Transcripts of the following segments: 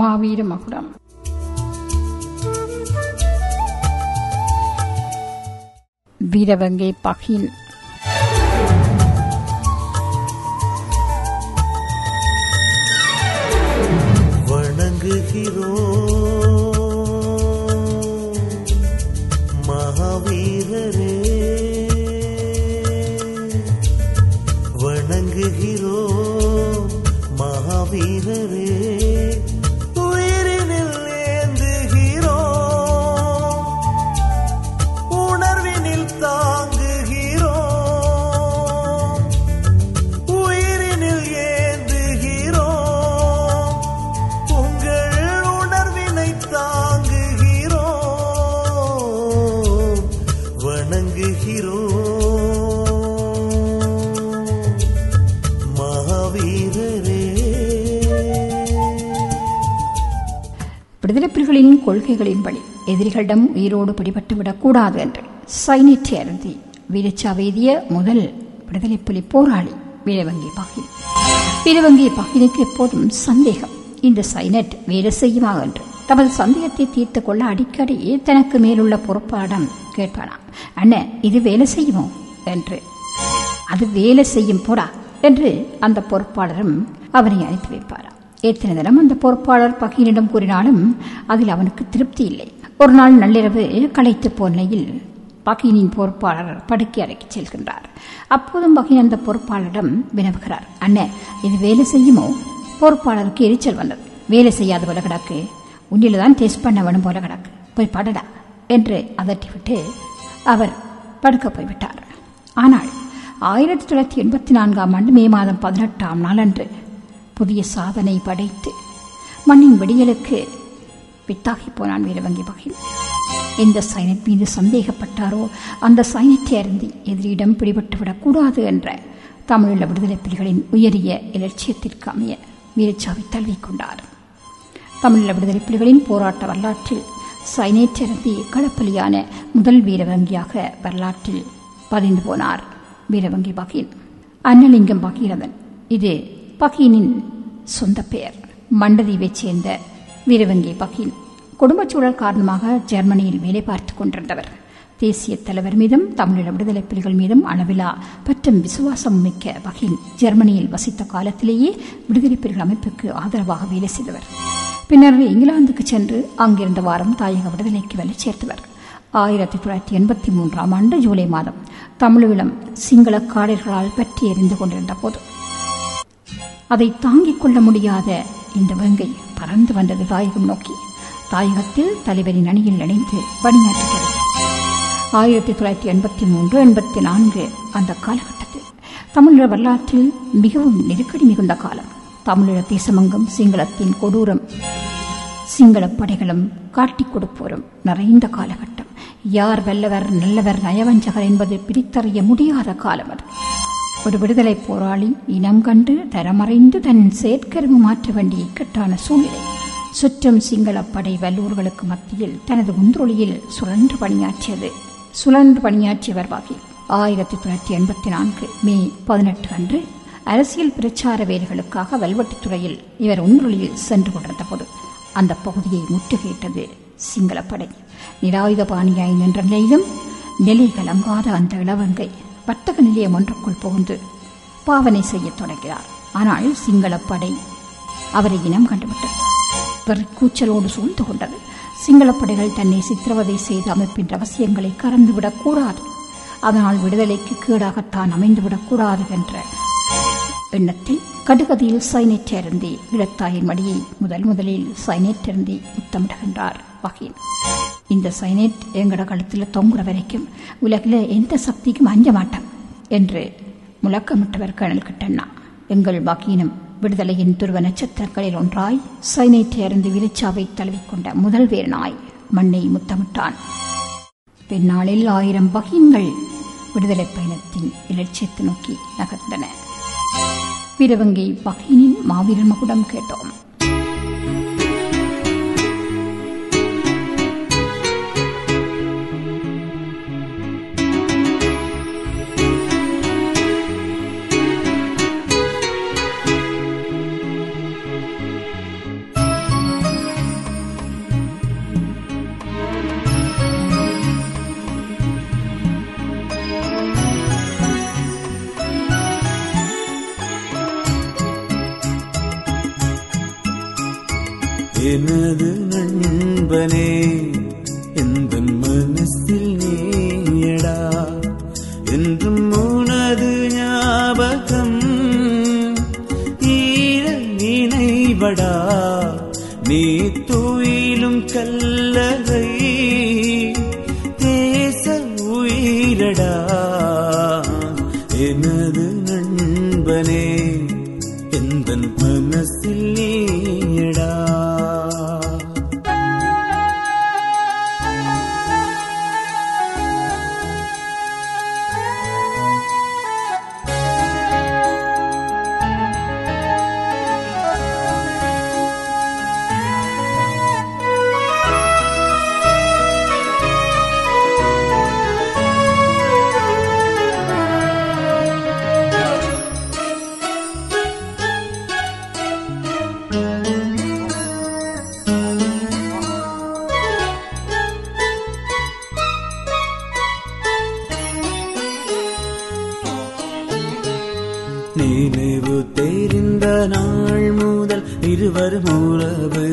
மாவீர மகுடம் வீரவங்கை பகின் வணங்குகிறோம் மகாவீரரே வணங்குகிறோம் மகாவீரரே உயிரினில் ஏந்துகிறோம் உணர்வினில் தாங்குகிறோம் உயிரினில் ஏந்துகிறோம் உங்கள் உணர்வினை தாங்குகிறோம் வணங்குகிறோம் மகாவீரரே விடுதலை புலிகளின் கொள்கைகளின்படி எதிரிகளிடம் உயிரோடு பிடிபட்டுவிடக் கூடாது என்று சைனிட் அருந்தி வீரச்சாவேதிய முதல் விடுதலை புலி போராளி வீரவங்கி பகில் வீரவங்கி பகிலுக்கு எப்போதும் சந்தேகம் இந்த சைனட் வேலை செய்யுமா என்று தமது சந்தேகத்தை தீர்த்துக் கொள்ள அடிக்கடி தனக்கு மேலுள்ள பொறுப்பாடம் கேட்பானாம் அண்ணன் இது வேலை செய்யுமோ என்று அது வேலை செய்யும் போடா என்று அந்த பொறுப்பாளரும் அவனை அனுப்பி வைப்பாராம் எத்தனை தினம் அந்த பொறுப்பாளர் பகீனிடம் கூறினாலும் அதில் அவனுக்கு திருப்தி இல்லை ஒரு நாள் நள்ளிரவு களைத்து போன நிலையில் பகீனின் பொறுப்பாளர் படுக்கை அறைக்கு செல்கின்றார் அப்போதும் பகீன் அந்த பொறுப்பாளரிடம் வினவுகிறார் அண்ணே இது வேலை செய்யுமோ பொறுப்பாளருக்கு எரிச்சல் வந்தது வேலை செய்யாத போல கிடக்கு உன்னில தான் டெஸ்ட் பண்ண வேணும் போல கிடக்கு போய் படடா என்று அதட்டிவிட்டு அவர் படுக்க போய்விட்டார் ஆனால் ஆயிரத்தி தொள்ளாயிரத்தி எண்பத்தி நான்காம் ஆண்டு மே மாதம் பதினெட்டாம் நாளன்று புதிய சாதனை படைத்து மண்ணின் வெடியலுக்கு வித்தாகி போனான் வீரவங்கி பகில் எந்த சைனட் மீது சந்தேகப்பட்டாரோ அந்த சைனத்தை அருந்தி எதிரியிடம் பிடிபட்டுவிடக் கூடாது என்ற தமிழீழ விடுதலை புலிகளின் உயரிய இலட்சியத்திற்கு அமைய வீரச்சாவை தழுவிக்கொண்டார் தமிழீழ விடுதலை புலிகளின் போராட்ட வரலாற்றில் சைனேற்றரந்தி களப்பலியான முதல் வீரவங்கியாக வரலாற்றில் பதிந்து போனார் வீரவங்கி பகீன் அன்னலிங்கம் பகீரதன் இது பகீனின் சொந்த பெயர் மண்டதீவைச் சேர்ந்த வீரவங்கி பகீன் குடும்பச் சூழல் காரணமாக ஜெர்மனியில் வேலை பார்த்துக் கொண்டிருந்தவர் தேசிய தலைவர் மீதும் தமிழீழ விடுதலை புலிகள் மீதும் அளவிலா பற்றும் விசுவாசம் மிக்க பகீன் ஜெர்மனியில் வசித்த காலத்திலேயே விடுதலை புலிகள் அமைப்புக்கு ஆதரவாக வேலை செய்தவர் பின்னர் இங்கிலாந்துக்கு சென்று அங்கிருந்த வாரம் தாயக விடுதலைக்கு வேலை சேர்த்தவர் ஆயிரத்தி தொள்ளாயிரத்தி எண்பத்தி மூன்றாம் ஆண்டு ஜூலை மாதம் தமிழீழம் சிங்கள காடர்களால் பற்றி எரிந்து கொண்டிருந்த போது அதை தாங்கிக் கொள்ள முடியாத இந்த வேங்கை பறந்து வந்தது தாயகம் நோக்கி தாயகத்தில் தலைவரின் அணியில் இணைந்து பணியாற்றுகிறது ஆயிரத்தி தொள்ளாயிரத்தி எண்பத்தி மூன்று எண்பத்தி நான்கு அந்த காலகட்டத்தில் தமிழீழ வரலாற்றில் மிகவும் நெருக்கடி மிகுந்த காலம் தமிழீழ தேசமங்கம் சிங்களத்தின் கொடூரம் சிங்களப் படைகளும் காட்டிக் கொடுப்போரும் நிறைந்த காலகட்டம் யார் வல்லவர் நல்லவர் நயவஞ்சகர் என்பது பிரித்தறிய முடியாத காலம் அது ஒரு விடுதலை போராளி இனம் கண்டு தரமறைந்து தன் செயற்கருவு மாற்ற வேண்டிய இக்கட்டான சூழ்நிலை சுற்றும் சிங்களப் படை வல்லூர்களுக்கு மத்தியில் தனது உந்துரொலியில் சுழன்று பணியாற்றியது சுழன்று பணியாற்றியவர் வாகி ஆயிரத்தி தொள்ளாயிரத்தி எண்பத்தி நான்கு மே பதினெட்டு அன்று அரசியல் பிரச்சார வேலைகளுக்காக வல்வெட்டித்துறையில் இவர் உந்துரொலியில் சென்று கொண்டிருந்த போது அந்த பகுதியை முற்றுகையிட்டது சிங்களப்படை நிராயுத பாணியாய் நின்ற நிலையிலும் நிலை கலங்காத அந்த இளவங்கை வர்த்தக நிலையம் ஒன்றுக்குள் புகுந்து பாவனை செய்யத் தொடங்கினார் ஆனால் சிங்களப்படை அவரை இனம் கண்டுவிட்டது வெறி கூச்சலோடு சூழ்ந்து கொண்டது சிங்களப்படைகள் தன்னை சித்திரவதை செய்த அமைப்பின் ரகசியங்களை கறந்துவிடக் கூடாது அதனால் விடுதலைக்கு கீழாகத்தான் அமைந்துவிடக் கூடாது என்ற எண்ணத்தில் கடுகதியில் சைனேட் அருந்தி இளத்தாயின் மடியை முதல் முதலில் சைனேட் அருந்தி முத்தமிடுகின்றார் வகீன் இந்த சைனேட் எங்கட கழுத்தில் தொங்குற வரைக்கும் உலகில் எந்த சக்திக்கும் அஞ்ச மாட்டான் என்று முழக்கமிட்டவர் கணல் கிட்டண்ணா எங்கள் வகீனும் விடுதலையின் துருவ நட்சத்திரங்களில் ஒன்றாய் சைனேட்டை அருந்து விரிச்சாவை தழுவிக்கொண்ட முதல் வீரனாய் மண்ணை முத்தமிட்டான் பின்னாளில் ஆயிரம் பகீன்கள் விடுதலை பயணத்தின் இலட்சியத்தை நோக்கி நகர்ந்தன வீரவங்கை பகீனின் மாவீரன் மகுடம் கேட்டோம் நண்பனே எந்த மனசில் நீயடா என்றும் உனது ஞாபகம் ஈர நினைவடா நீ துயிலும் கல்லறை தேச உயிரடா எனது நண்பனே எந்த மனசில் நீயடா நினைவு தெரிந்த நாள் முதல் இருவரும் உறவு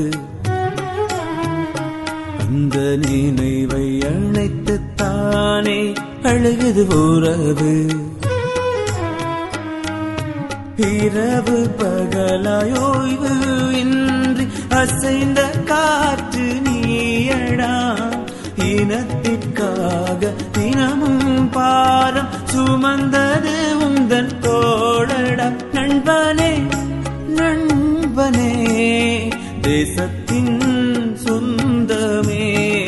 அந்த நினைவை அழைத்து தானே அழுகுது உறவு இரவு பகலாயோய்வு இன்றி அசைந்த காற்று நீயடா இனத்திற்காக தினமும் பாரம் சுமந்தது உந்தன் தோழடா நண்பனே நண்பனே தேசத்தின் சொந்தமே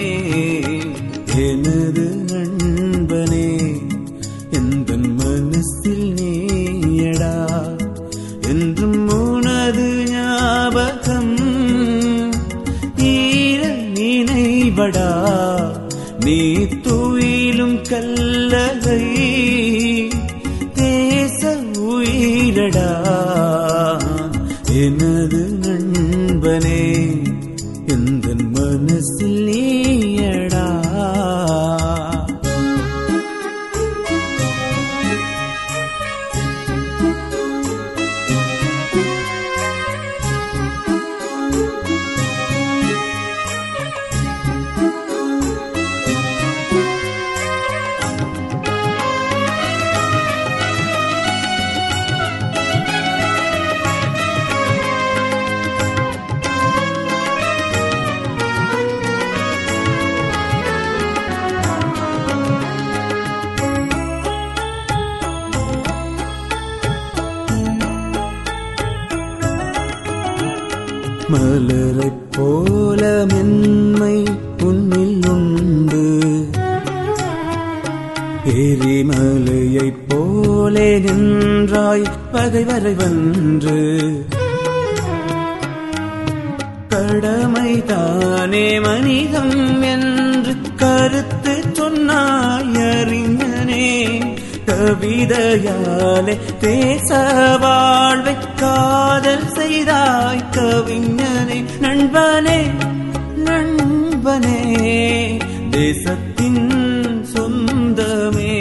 எனது நண்பனே எந்த மனசில் நீயடா என்றும் உனது ஞாபகம் ஈர நினைவடா நீ துயிலும் கல்லறை தேச உயிரடா எனது நண்பனே எந்த மனசில் நீயடா மலரைப் போல மென்மை உன்னில் உண்டு எரிமலையைப் போலே நின்றாய் பகைவரை வென்று கடமை தானே மனிதம் என்று கருத்து சொன்னாய் அறிஞனே கவிதையாலே தேச வாழ்வை காதல் செய்தாய் கவிஞனே நண்பனே நண்பனே தேசத்தின் சொந்தமே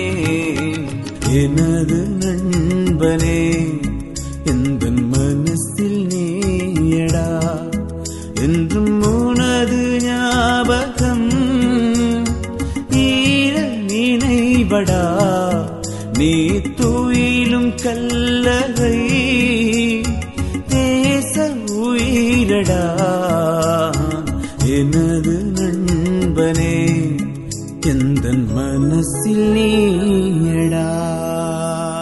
எனது நண்பனே எந்த மனசில் நீயடா என்றும் உனது ஞாபகம் ஈர நினைவடா நீ துயிலும் கல்லறை தேச உயிரடா எனது நண்பனே எந்த மனசில் நீயடா